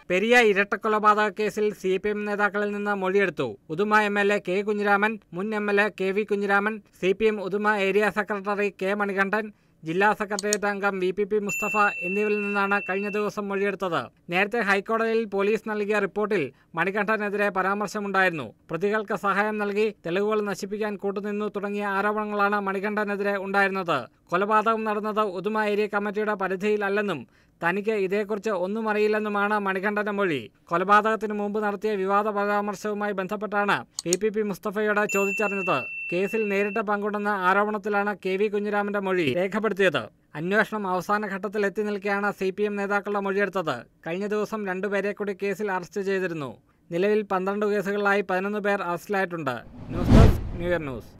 പെരിയ ഇരട്ടക്കൊലപാതക കേസിൽ C P M നേതാക്കളിൽ നിന്ന് മൊഴിയെടുത്തു Uduma M L A K Kunhiraman മുൻ M L A K V Kunhiraman C P M Uduma area secretary K Manikandan ജില്ലാ സെക്രട്ടേറിയറ്റ് അംഗം വി പി പി മുസ്തഫ എന്നിവരിൽ നിന്നാണ് കഴിഞ്ഞ ദിവസം മൊഴിയെടുത്തത് നേരത്തെ ഹൈക്കോടതിയിൽ പോലീസ് നൽകിയ റിപ്പോർട്ടിൽ മണികണ്ഠനെതിരെ പരാമർശമുണ്ടായിരുന്നു പ്രതികൾക്ക് സഹായം നൽകി തെളിവുകൾ നശിപ്പിക്കാൻ കൂട്ടുനിന്നു തുടങ്ങിയ ആരോപണങ്ങളാണ് മണികണ്ഠനെതിരെ ഉണ്ടായിരുന്നത് കൊലപാതകം നടന്നത് ഉദുമ ഏരിയ കമ്മിറ്റിയുടെ പരിധിയിലല്ലെന്നും തനിക്ക് ഇതേക്കുറിച്ച് ഒന്നും അറിയില്ലെന്നുമാണ് മണികണ്ഠന്റെ മൊഴി കൊലപാതകത്തിന് മുമ്പ് നടത്തിയ വിവാദ പരാമർശവുമായി ബന്ധപ്പെട്ടാണ് പി പി പി മുസ്തഫയോട് ചോദിച്ചറിഞ്ഞത് കേസിൽ നേരിട്ട് പങ്കുണ്ടെന്ന ആരോപണത്തിലാണ് കെ വി കുഞ്ഞിരാമന്റെ മൊഴി രേഖപ്പെടുത്തിയത് അന്വേഷണം അവസാന ഘട്ടത്തിൽ എത്തി നിൽക്കെയാണ് സി പി എം നേതാക്കളുടെ മൊഴിയെടുത്തത് കഴിഞ്ഞ ദിവസം രണ്ടുപേരെ കൂടി കേസിൽ അറസ്റ്റ് ചെയ്തിരുന്നു നിലവിൽ പന്ത്രണ്ട് കേസുകളിലായി പതിനൊന്ന് പേർ അറസ്റ്റിലായിട്ടുണ്ട് news desk new year news